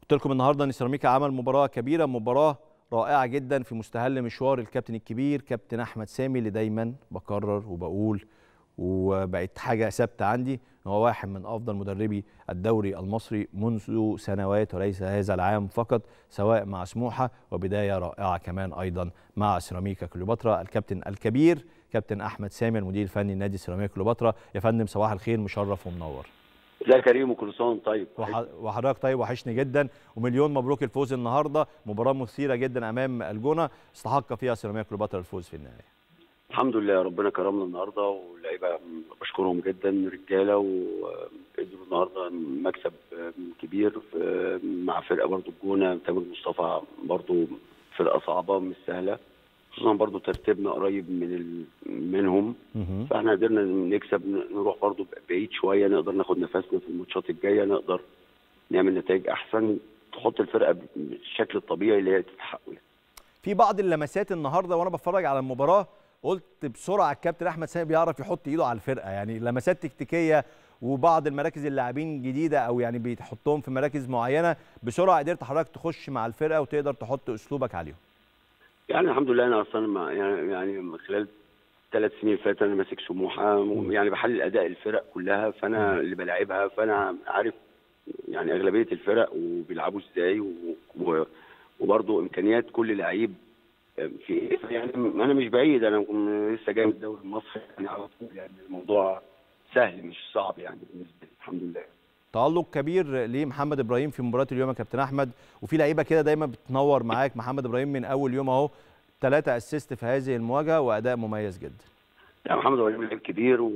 قلت لكم النهارده ان سيراميكا عمل مباراه كبيره مباراه رائعه جدا في مستهل مشوار الكابتن الكبير كابتن احمد سامي اللي دايما بكرر وبقول وبقت حاجه ثابته عندي ان هو واحد من افضل مدربي الدوري المصري منذ سنوات وليس هذا العام فقط سواء مع سموحه وبدايه رائعه كمان ايضا مع سيراميكا كليوباترا الكابتن الكبير كابتن احمد سامي المدير الفني لنادي سيراميكا كليوباترا يا فندم صباح الخير مشرف ومنور ازيك يا كريم وكل سنه وانت طيب وح- وحضرتك طيب وحشني جدا ومليون مبروك الفوز النهارده مباراه مثيره جدا امام الجونه استحق فيها سيراميكا كليوباترا الفوز في النهايه الحمد لله ربنا كرمنا النهارده واللعيبه بشكرهم جدا رجاله وقدروا النهارده مكسب كبير في- مع فرقه برضو الجونه تامر مصطفى برضو فرقه صعبه مش سهله خصوصا برضو ترتيبنا قريب من ال... منهم مهم. فاحنا قدرنا نكسب نروح برضو بعيد شويه نقدر ناخد نفسنا في الماتشات الجايه نقدر نعمل نتائج احسن تحط الفرقه بالشكل الطبيعي اللي هي تستحقه في بعض اللمسات النهارده وانا بتفرج على المباراه قلت بسرعه الكابتن احمد سامي بيعرف يحط ايده على الفرقه يعني لمسات تكتيكيه وبعض المراكز اللاعبين جديده او يعني بيحطهم في مراكز معينه بسرعه قدرت حضرتك تخش مع الفرقه وتقدر تحط اسلوبك عليهم يعني الحمد لله انا اصلا ما- يعني يعني من خلال ثلاث سنين فاتت انا ماسك سموحه يعني بحلل اداء الفرق كلها فانا اللي بلاعبها فانا عارف يعني اغلبيه الفرق وبيلعبوا ازاي و- و- وبرضه امكانيات كل لعيب في إيه. يعني انا مش بعيد انا لسه جاي من الدوري المصري يعني على طول يعني الموضوع سهل مش صعب يعني بالنسبه لي الحمد لله تألق كبير لمحمد ابراهيم في مباراه اليوم يا كابتن احمد وفي لعيبه كده دايما بتنور معاك محمد ابراهيم من اول يوم اهو ثلاثة اسيست في هذه المواجهه واداء مميز جدا يعني محمد ابراهيم لعيب كبير و...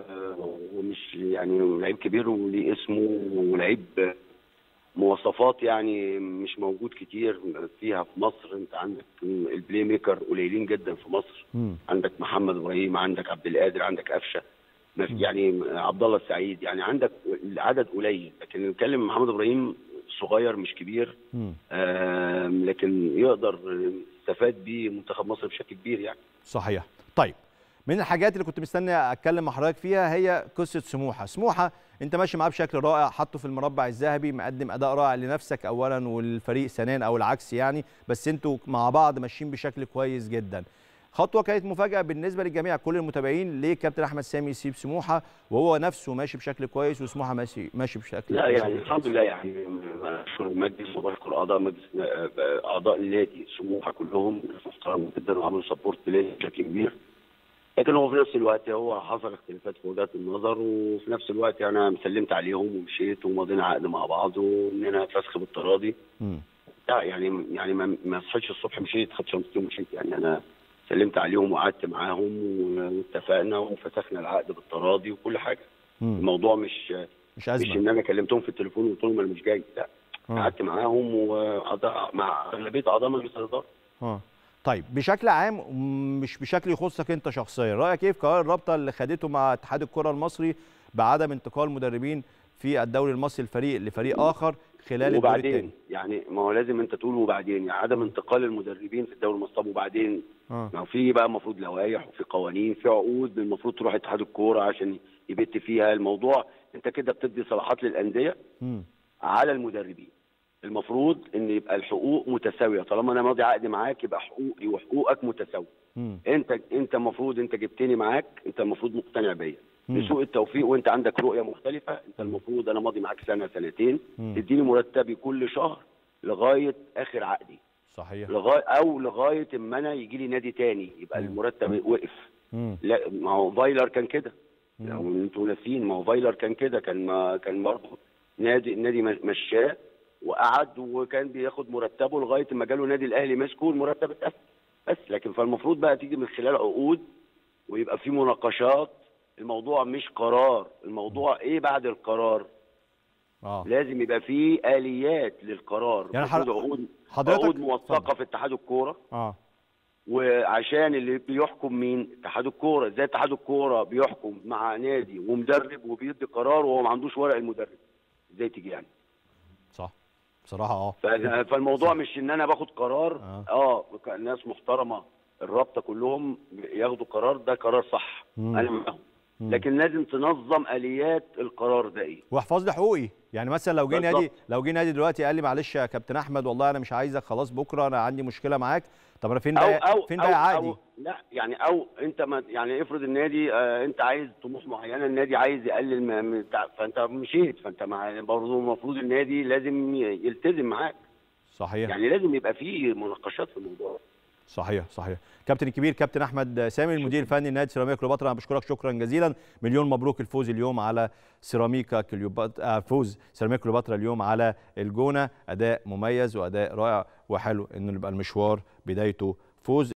ومش يعني لعيب كبير وليه اسمه ولعيب مواصفات يعني مش موجود كتير فيها في مصر انت عندك البلاي ميكر قليلين جدا في مصر مم. عندك محمد ابراهيم عندك عبد القادر عندك قفشه ما في- يعني عبد الله السعيد يعني عندك العدد قليل لكن نتكلم محمد ابراهيم صغير مش كبير مم. آم، لكن يقدر يستفاد بيه منتخب مصر بشكل كبير يعني صحيح طيب من الحاجات اللي كنت مستني اتكلم مع حضرتك فيها هي قصه سموحه سموحه انت ماشي معاه بشكل رائع حطه في المربع الذهبي مقدم اداء رائع لنفسك اولا والفريق ثانيا او العكس يعني بس انتوا مع بعض ماشيين بشكل كويس جدا خطوه كانت مفاجاه بالنسبه للجميع كل المتابعين ليه كابتن احمد سامي يسيب سموحه وهو نفسه ماشي بشكل كويس وسموحه ماشي ماشي بشكل لا كويس يعني جداً. الحمد لله يعني اشكر المجلس وبشكر اعضاء مجلس اعضاء النادي سموحه كلهم ناس محترمين جدا وعملوا سبورت ليا بشكل كبير لكن هو في نفس الوقت هو حصل اختلافات في وجهات النظر وفي نفس الوقت انا سلمت عليهم ومشيت ومضينا عقد مع بعض واننا فسخ بالتراضي مم. لا يعني يعني ما ما صحيتش الصبح مشيت خدت شنطتي ومشيت يعني انا سلمت عليهم وقعدت معاهم واتفقنا وفسخنا العقد بالتراضي وكل حاجه مم. الموضوع مش مش مش ازمه ان انا كلمتهم في التليفون وقلت لهم انا مش جاي لا آه. قعدت معاهم وأعضاء مع اغلبيه اعضاء مجلس الاداره اه طيب بشكل عام م- مش بشكل يخصك انت شخصيا رايك ايه في قرار الرابطه اللي خدته مع اتحاد الكره المصري بعدم انتقال مدربين في الدوري المصري الفريق لفريق اخر خلال الدور وبعدين الثاني يعني ما هو لازم انت تقول وبعدين يعني عدم انتقال المدربين في الدوري المصري طب وبعدين اه ما هو في بقى المفروض لوائح وفي قوانين في عقود المفروض تروح اتحاد الكوره عشان يبت فيها الموضوع انت كده بتدي صلاحات للانديه مم. على المدربين المفروض ان يبقى الحقوق متساويه طالما انا ماضي عقد معاك يبقى حقوقي وحقوقك متساويه مم. انت انت المفروض انت جبتني معاك انت المفروض مقتنع بيا مم. لسوء التوفيق وانت عندك رؤيه مختلفه انت المفروض انا ماضي معاك سنه سنتين مم. تديني مرتبي كل شهر لغايه اخر عقدي صحيح لغايه او لغايه اما انا يجي لي نادي تاني يبقى مم. المرتب وقف مم. لا ما هو فايلر كان كده مم. لو انتوا ناسيين ما هو فايلر كان كده كان ما كان برضه نادي النادي مشاه وقعد وكان بياخد مرتبه لغايه ما جاله نادي الاهلي مسكه المرتب اتقفل بس لكن فالمفروض بقى تيجي من خلال عقود ويبقى في مناقشات الموضوع مش قرار الموضوع ايه بعد القرار اه لازم يبقى في اليات للقرار يعني المفروض حضر- عقود حضرتك عقود موثقه اتفضل. في اتحاد الكوره اه وعشان اللي بيحكم مين اتحاد الكوره ازاي اتحاد الكوره بيحكم مع نادي ومدرب وبيدي قرار وهو ما عندوش ورق المدرب ازاي تيجي يعني صح بصراحه اه ف- فالموضوع مش ان انا باخد قرار آه. اه ناس محترمه الرابطه كلهم ياخدوا قرار ده قرار صح مم. انا معاهم مم. لكن لازم تنظم اليات القرار ده ايه واحفظ لي حقوقي يعني مثلا لو جه بالظبط. نادي لو جه نادي دلوقتي قال لي معلش يا كابتن احمد والله انا مش عايزك خلاص بكره انا عندي مشكله معاك طب انا فين او بقى او فين أو بقى عقدي أو لا يعني او انت ما يعني افرض النادي آه انت عايز طموح معينه النادي عايز يقلل من من بتاع فانت مشيت فانت مع برضه المفروض النادي لازم ي- يلتزم معاك صحيح يعني لازم يبقى في مناقشات في الموضوع صحيح صحيح كابتن الكبير كابتن احمد سامي المدير الفني لنادي سيراميكا كليوباترا انا بشكرك شكرا جزيلا مليون مبروك الفوز اليوم على سيراميكا كليوباترا آه، فوز سيراميكا كليوباترا اليوم على الجونه اداء مميز واداء رائع وحلو انه يبقى المشوار بدايته فوز